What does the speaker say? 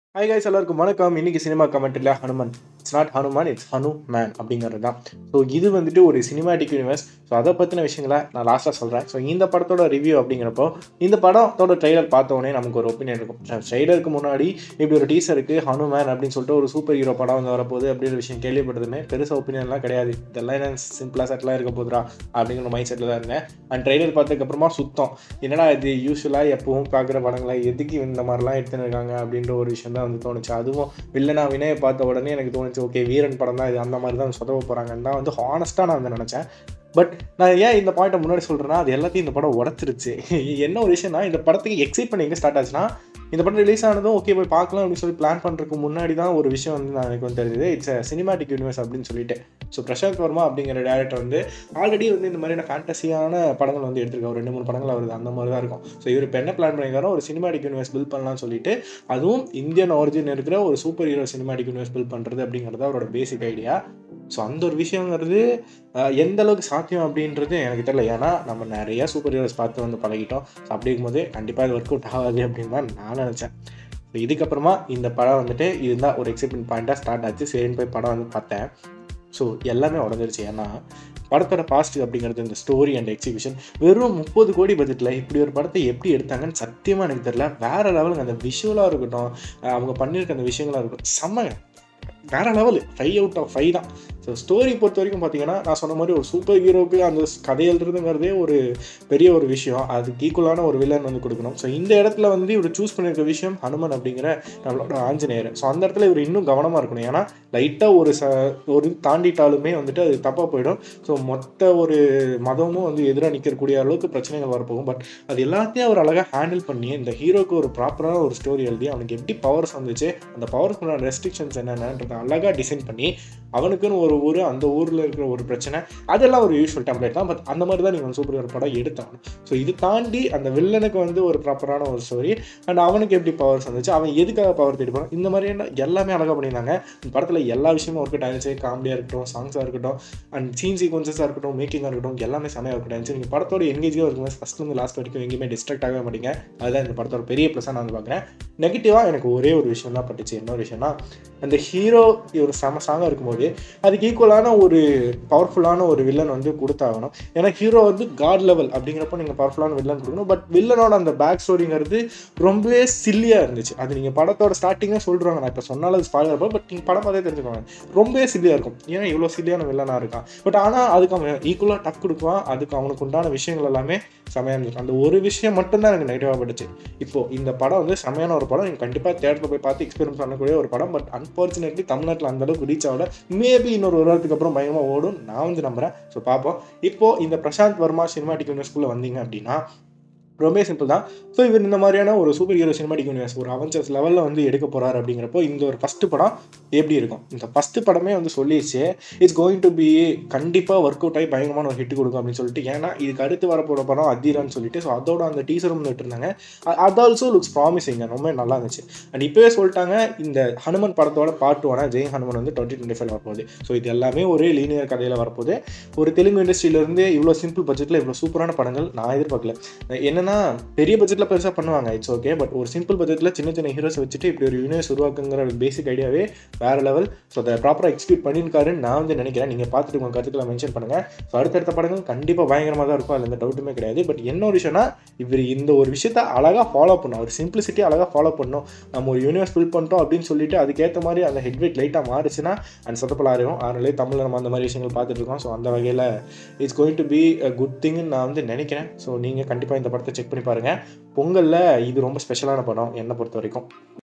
hi guys எல்லாருக்கும் வணக்கம் இன்னைக்கு சினிமா கமெண்ட்ல Hanuman it's not Hanuman it's Hanu man அப்படிங்கிறது தான் ஸோ இது வந்துட்டு ஒரு சினிமாட்டிக் யூனிவர்ஸ் ஸோ அதை பற்றின விஷயங்களை நான் லாஸ்ட்டாக சொல்கிறேன் ஸோ இந்த படத்தோட ரிவ்யூ அப்படிங்கிறப்போ இந்த படத்தோட ட்ரெய்லர் பார்த்த உடனே நமக்கு ஒரு ஒப்பீனியன் இருக்கும் ட்ரெய்லருக்கு முன்னாடி இப்படி ஒரு டீசருக்கு ஹனுமேன் அப்படின்னு சொல்லிட்டு ஒரு சூப்பர் ஹீரோ படம் வந்து வரப்போகுது அப்படின்ற விஷயம் கேள்விப்பட்டதுமே பெருசாக ஒப்பீனியன்லாம் கிடையாது இதெல்லாம் என்ன சிம்பிளாக செட்டிலாக இருக்க போதுரா அப்படிங்கிற மைண்ட் செட்டில் தான் இருந்தேன் அண்ட் ட்ரெய்லர் பார்த்ததுக்கப்புறமா சுத்தம் என்னடா இது யூஸ்வலாக எப்பவும் பார்க்குற படங்களை எதுக்கு இந்த மாதிரிலாம் எடுத்துன்னு இருக்காங்க அப்படின்ற ஒரு விஷயம் தான் வந்து தோணுச்சு அதுவும் வில்லனா வினயை பார்த்த உடனே எனக்கு தோணுச்சு ஓகே வீரன் படம் தான் இது அந்த மாதிரி தான் சொதவ போகிறாங்கன்னு தான் வந்து ஹானஸ்ட்டாக நான் வந்து நினச்சேன் பட் நான் ஏன் இந்த பாயிண்ட்டை முன்னாடி சொல்கிறேன்னா அது எல்லாத்தையும் இந்த படம் உடச்சிருச்சு என்ன ஒரு விஷயம்னா இந்த படத்துக்கு எக்ஸைட் பண்ணி எங்கே ஸ்டார்ட் ஆச்சுன்னா இந்த படம் ரிலீஸ் ஆனதும் ஓகே போய் பார்க்கலாம் அப்படின்னு சொல்லி பிளான் பண்ணுறதுக்கு முன்னாடி தான் ஒரு விஷயம் வந்து நான் எனக்கு வந்து தெரியுது இட்ஸ் சினிமாட்டிக் யூனிவர்ஸ் அப்படின்னு சொல்லிட்டு ஸோ பிரசாந்த் வர்மா அப்படிங்கிற டேரக்டர் வந்து ஆல்ரெடி வந்து இந்த மாதிரியான ஃபேண்டசியான படங்கள் வந்து எடுத்திருக்காரு ஒரு ரெண்டு மூணு படங்கள் வருது அந்த மாதிரி தான் இருக்கும் ஸோ இவர் இப்போ என்ன பிளான் பண்ணியிருக்காரோ ஒரு சினிமாட்டிக் யூனிவர்ஸ் பில்ட் பண்ணலாம்னு சொல்லிட்டு அதுவும் இந்தியன் ஒரிஜின் இருக்கிற ஒரு super hero cinematic universe build பண்ணுறது அப்படிங்கிறது அவரோட பேசிக் ஐடியா ஸோ அந்த ஒரு விஷயங்கிறது அஹ், எந்த அளவுக்கு சாத்தியம் அப்படின்றது எனக்கு தெரியல ஏன்னா நம்ம நிறைய சூப்பர் ஹீரோஸ் பார்த்து வந்து பழகிட்டோம் ஸோ அப்படி இருக்கும்போது கண்டிப்பாக இது ஒர்க் அவுட் ஆகாது அப்படின்னு தான் நான் நினச்சேன் ஸோ இதுக்கப்புறமா இந்த படம் வந்துட்டு இதுதான் ஒரு எக்ஸைட்மெண்ட் பாயிண்ட்டாக ஸ்டார்ட் ஆச்சு சரின்னு போய் படம் வந்து பார்த்தேன் ஸோ எல்லாமே உடஞ்சிருச்சு ஏன்னா படத்தோட பாஸ்ட் அப்படிங்கிறது இந்த ஸ்டோரி அண்ட் எக்ஸிபிஷன் வெறும் முப்பது கோடி பட்ஜெட்டில் இப்படி ஒரு படத்தை எப்படி எடுத்தாங்கன்னு சத்தியமாக எனக்கு தெரியல வேற லெவலுங்க அந்த விஷுவலாக இருக்கட்டும் அஹ் அவங்க பண்ணியிருக்க அந்த விஷயங்களாக இருக்கட்டும் செம்மங்க வேற level five out of five தான் ஸோ ஸ்டோரி பொறுத்த வரைக்கும் பார்த்தீங்கன்னா நான் சொன்ன மாதிரி ஒரு சூப்பர் ஹீரோக்கு அந்த கதை எழுதுறதுங்கிறதே ஒரு பெரிய ஒரு விஷயம் அதுக்கு ஈக்குவலான ஒரு வில்லன் வந்து கொடுக்கணும் ஸோ இந்த இடத்துல வந்து இவர் சூஸ் பண்ணியிருக்க விஷயம் ஹனுமன் அப்படிங்கிற நம்மளோட ஆஞ்சநேயர் ஸோ அந்த இடத்துல இவர் இன்னும் கவனமாக இருக்கணும் ஏன்னா லைட்டாக ஒரு ச ஒரு தாண்டிட்டாலுமே வந்துட்டு அது தப்பாக போயிடும் ஸோ மொத்த ஒரு மதமும் வந்து எதிராக நிற்கக்கூடிய அளவுக்கு பிரச்சனைகள் வரப்போகும் பட் அது எல்லாத்தையும் அவர் அழகாக ஹேண்டில் பண்ணி இந்த ஹீரோக்கு ஒரு ப்ராப்பரான ஒரு ஸ்டோரி எழுதி அவனுக்கு எப்படி பவர்ஸ் வந்துச்சு அந்த பவர்ஸ்க்குள்ள ரெஸ்ட்ரிக்ஷன்ஸ் என்னென்னன்றதை அழகாக டிசைன் பண்ணி அவனுக்குன்னு ஒரு ஊர் அந்த ஊரில் இருக்கிற ஒரு பிரச்சனை அதெல்லாம் ஒரு யூஸ்வல் டெம்ப்ளேட் தான் பட் அந்த மாதிரி தான் நீங்கள் சூப்பர் ஹீரோ படம் எடுத்தாகணும் ஸோ இது தாண்டி அந்த வில்லனுக்கு வந்து ஒரு ப்ராப்பரான ஒரு ஸ்டோரி அண்ட் அவனுக்கு எப்படி பவர்ஸ் வந்துச்சு அவன் எதுக்காக பவர் தேடி போகிறான் இந்த மாதிரியான எல்லாமே அழகாக பண்ணியிருந்தாங்க இந்த படத்தில் எல்லா விஷயமும் ஒர்க் ஆயிருச்சு காமெடியாக இருக்கட்டும் சாங்ஸாக இருக்கட்டும் அண்ட் சீன் சீக்வன்சஸாக இருக்கட்டும் மேக்கிங்காக இருக்கட்டும் எல்லாமே செமையாக ஒர்க் ஆயிருச்சு நீங்கள் படத்தோட எங்கேஜாக இருக்கும்போது ஃபஸ்ட்லேருந்து லாஸ்ட் வரைக்கும் எங்கேயுமே டிஸ்ட்ராக்ட் ஆகவே மாட்டீங்க அதுதான் இந்த படத்தோட பெரிய ப்ளஸாக நான் வந்து பார்க்குறேன் நெகட்டிவாக எனக்கு ஒரே ஒரு விஷயம் தான் பட்டுச்சு என்ன ஒரு விஷயம்னா அந்த ஹீரோ ஒரு செம சாங்காக இருக்கும்போது அதுக்கு ஈக்குவலான ஒரு பவர்ஃபுல்லான ஒரு வில்லன் வந்து கொடுத்தாகணும் ஏன்னா ஹீரோ வந்து காட் லெவல் அப்படிங்கிறப்ப நீங்கள் பவர்ஃபுல்லான வில்லன் கொடுக்கணும் பட் வில்லனோட அந்த பேக் ஸ்டோரிங்கிறது ரொம்பவே சில்லியாக இருந்துச்சு அது நீங்கள் படத்தோட ஸ்டார்டிங்காக சொல்கிறாங்க நான் இப்போ சொன்னாலும் அது ஸ்பாயில் இருப்போம் பட் நீங்கள் படம் பார்த்தே தெரிஞ்சுக்கோங்க ரொம்பவே சில்லியாக இருக்கும் ஏன்னா இவ்வளோ சில்லியான வில்லனாக இருக்கான் பட் ஆனால் அதுக்கு அவன் ஈக்குவலாக டக் கொடுக்குவான் அதுக்கு அவனுக்கு உண்டான விஷயங்கள் எல்லாமே செமையாக இருந்துச்சு அந்த ஒரு விஷயம் மட்டும்தான் எனக்கு நெகட்டிவாக பட்டுச்சு இப்போ இந்த படம் வந்து செமையான ஒரு படம் நீங்கள் கண்டிப்பாக தேட்டரில் போய் பார்த்து எக்ஸ்பீரியன்ஸ் பண்ணக்கூடிய ஒரு படம் பட் அன்ஃபார்ச்சுனேட்லி தமிழ்நாட்டில் அந்த அளவுக்கு ரீச் ஆகல மேபி இன்னொரு ஒரு வாரத்துக்கு அப்புறம் பயங்கரமாக ஓடும் நான் வந்து நம்புறேன் ஸோ பார்ப்போம் இப்போ இந்த பிரசாந்த் வர்மா சினிமாட்டிக் யூனிவர்ஸ்குள்ளே வந்தீங்க அப்படின்னா ரொம்ப சிம்பிள் தான் ஸோ இவர் இந்த மாதிரியான ஒரு சூப்பர் ஹீரோ சினிமாட்டிக் யூனிவர்ஸ் ஒரு அவெஞ்சர்ஸ் லெவலில் வந்து எடுக்க போகிறாரு அப்படிங்கிறப்போ இந்த ஒரு ஃபஸ்ட்டு படம் எப்படி இருக்கும் இந்த ஃபஸ்ட்டு படமே வந்து சொல்லிடுச்சு இட்ஸ் கோயிங் டு பி கண்டிப்பாக ஒர்க் அவுட் ஆகி பயங்கரமான ஒரு ஹிட் கொடுக்கும் அப்படின்னு சொல்லிட்டு ஏன்னா இதுக்கு அடுத்து வரப்போகிற படம் அதிரான்னு சொல்லிட்டு ஸோ அதோட அந்த டீசரும் விட்டுருந்தாங்க அது ஆல்சோ லுக்ஸ் ப்ராமிசிங் ரொம்ப நல்லா இருந்துச்சு அண்ட் இப்போவே சொல்லிட்டாங்க இந்த ஹனுமன் படத்தோட பார்ட் ஒன்னா ஜெய் ஹனுமன் வந்து டுவெண்ட்டி டுவெண்ட்டி ஃபைவ் வரப்போகுது ஸோ இது எல்லாமே ஒரே லீனியர் கதையில் வரப்போகுது ஒரு தெலுங்கு இண்டஸ்ட்ரியிலேருந்து இவ்வளோ சிம்பிள் பட்ஜெட்டில் இவ்வளோ சூப்பரான படங்கள் நான் எதிர்பார்க்கல என்னன்னா பெரிய பட்ஜெட்டில் பெருசாக பண்ணுவாங்க இட்ஸ் ஓகே பட் ஒரு சிம்பிள் பட்ஜெட்டில் சின்ன சின்ன ஹீரோஸ் வச்சுட்டு இப்படி ஒரு யூனிவர்ஸ் உருவாக்குங்கிற ஒரு பேசிக் ஐடியாவே வேறு லெவல் ஸோ அதை ப்ராப்பராக எக்ஸிக்யூட் பண்ணியிருக்காருன்னு நான் வந்து நினைக்கிறேன் நீங்கள் பார்த்துட்டு உங்கள் கருத்துக்களை மென்ஷன் பண்ணுங்கள் ஸோ அடுத்தடுத்த படங்கள் கண்டிப்பாக பயங்கரமாக தான் இருக்கும் அதில் எந்த டவுட்டுமே கிடையாது பட் என்ன ஒரு விஷயம்னா இவர் இந்த ஒரு விஷயத்த அழகாக ஃபாலோ பண்ணும் ஒரு சிம்பிளிசிட்டி அழகாக ஃபாலோ பண்ணணும் நம்ம ஒரு யூனிவர்ஸ் பில்ட் பண்ணிட்டோம் அப்படின்னு சொல்லிட்டு அதுக்கேற்ற மாதிரி அந்த ஹெட்வெயிட் லைட்டாக மாறுச்சுன்னா அந்த சொத்தப்பல் ஆறிடும் அதனாலே தமிழில் நம்ம அந்த மாதிரி விஷயங்கள் பார்த்துட்டு இருக்கோம் ஸோ அந்த வகையில் it's going to be a good திங்னு நான் வந்து நினைக்கிறேன் ஸோ நீங்கள் கண்டிப்பாக இந்த படத்தை செக் பண்ணி பாருங்கள் பொங்கலில் இது ரொம்ப ஸ்பெஷலான படம் என்னை பொறுத்த வரைக்கும்